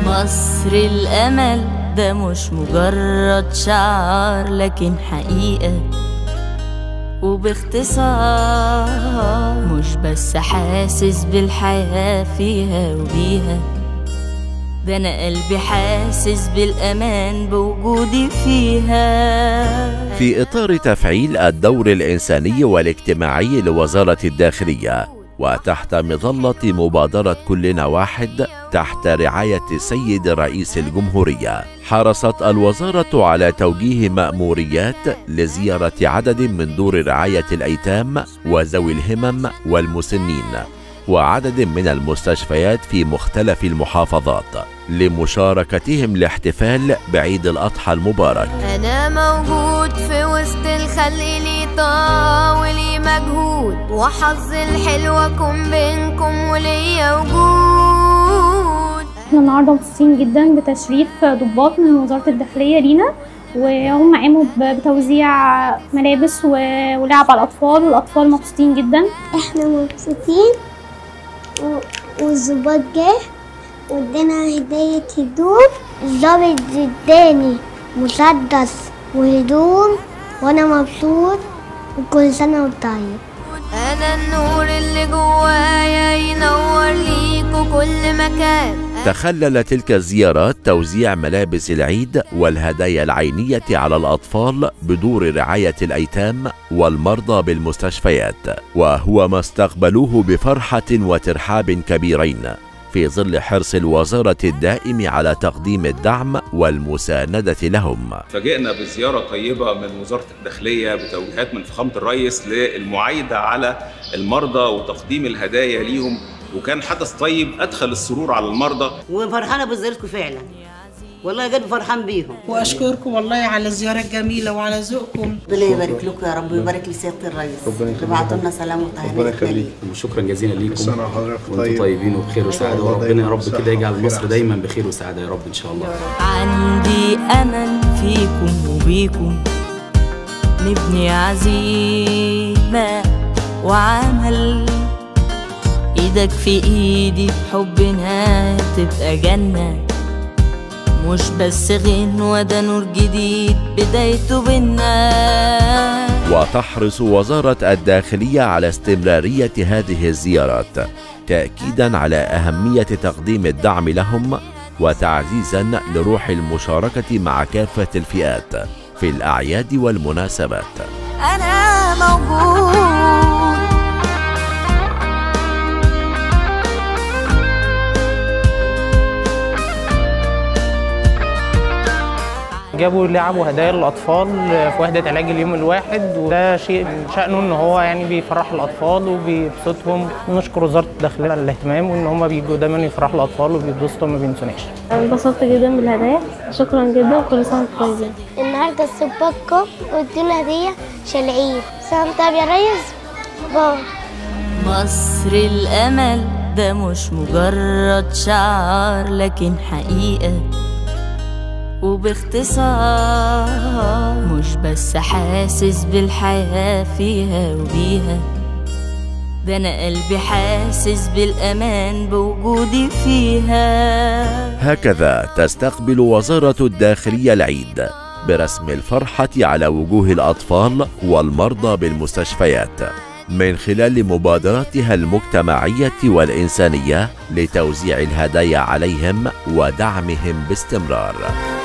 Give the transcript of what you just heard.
مصر الأمل ده مش مجرد شعار لكن حقيقة وباختصار مش بس حاسس بالحياة فيها وبيها ده أنا قلبي حاسس بالأمان بوجودي فيها في إطار تفعيل الدور الإنساني والاجتماعي لوزارة الداخلية وتحت مظلة مبادرة كلنا واحد تحت رعاية السيد رئيس الجمهورية حرصت الوزارة على توجيه مأموريات لزيارة عدد من دور رعاية الأيتام وذوي الهمم والمسنين وعدد من المستشفيات في مختلف المحافظات لمشاركتهم الاحتفال بعيد الأضحى المبارك أنا موجود في وسط الخلق لي طاقة ولي مجهود وحظ الحلو أكون بينكم وليا وجود احنا النهارده مبسوطين جدا بتشريف ضباط من وزارة الداخلية لينا وهم قاموا ب- بتوزيع ملابس و- ولعب على الأطفال والأطفال مبسوطين جدا احنا مبسوطين و- والظباط جه وادانا هدية هدوم الظابط اداني مسدس وهدوم وانا مبسوط وكل سنة وانت طيب أنا النور اللي جوايا ينور ليكوا كل مكان تخلل تلك الزيارات توزيع ملابس العيد والهدايا العينية على الأطفال بدور رعاية الأيتام والمرضى بالمستشفيات وهو ما استقبلوه بفرحة وترحاب كبيرين في ظل حرص الوزارة الدائم على تقديم الدعم والمساندة لهم فاجئنا بزيارة طيبة من وزارة الداخلية بتوجيهات من فخامة الرئيس للمعايدة على المرضى وتقديم الهدايا ليهم وكان حدث طيب أدخل السرور على المرضى وفرحانه بزيارتكم فعلا والله قلبي فرحان بيهم واشكركم والله على الزياره الجميله وعلى ذوقكم ربنا يبارك لكم يا رب ويبارك لسياده الرئيس تبعتوا لنا سلام وتهاني ربنا يخليك وشكرا جزيلا ليكم سنة وحضرتك وانتم طيب. طيبين وبخير إن شاء وسعاده الله وربنا دايماً يا رب بصحة كده يجعل وخير مصر أحسن. دايما بخير وسعاده يا رب ان شاء الله عندي أمل فيكم وبيكم نبني عزيمة وعمل إيدك في إيدي بحبنا تبقى جنة مش بس غنوة ده نور جديد بدايته بينا وتحرص وزارة الداخلية على استمرارية هذه الزيارات تأكيدا على أهمية تقديم الدعم لهم وتعزيزا لروح المشاركة مع كافة الفئات في الأعياد والمناسبات أنا موجود جابوا لعب وهدايا للاطفال في وحده علاج اليوم الواحد وده شيء من شانه ان هو يعني بيفرح الاطفال وبيبسطهم ونشكر وزاره الداخليه على الاهتمام وان هم بيجوا دايما يفرحوا الاطفال وبيتبسطوا ما بينسوناش انبسطت جدا بالهدايا شكرا جدا وكل سنة وانتم طيبين النهاردة الظباط جم وادونا هدية عشان العيد سنة طيب يا ريس باي مصر الأمل ده مش مجرد شعار لكن حقيقة وباختصار مش بس حاسس بالحياة فيها وبيها ده أنا قلبي حاسس بالأمان بوجودي فيها هكذا تستقبل وزارة الداخلية العيد برسم الفرحة على وجوه الأطفال والمرضى بالمستشفيات من خلال مبادراتها المجتمعية والإنسانية لتوزيع الهدايا عليهم ودعمهم باستمرار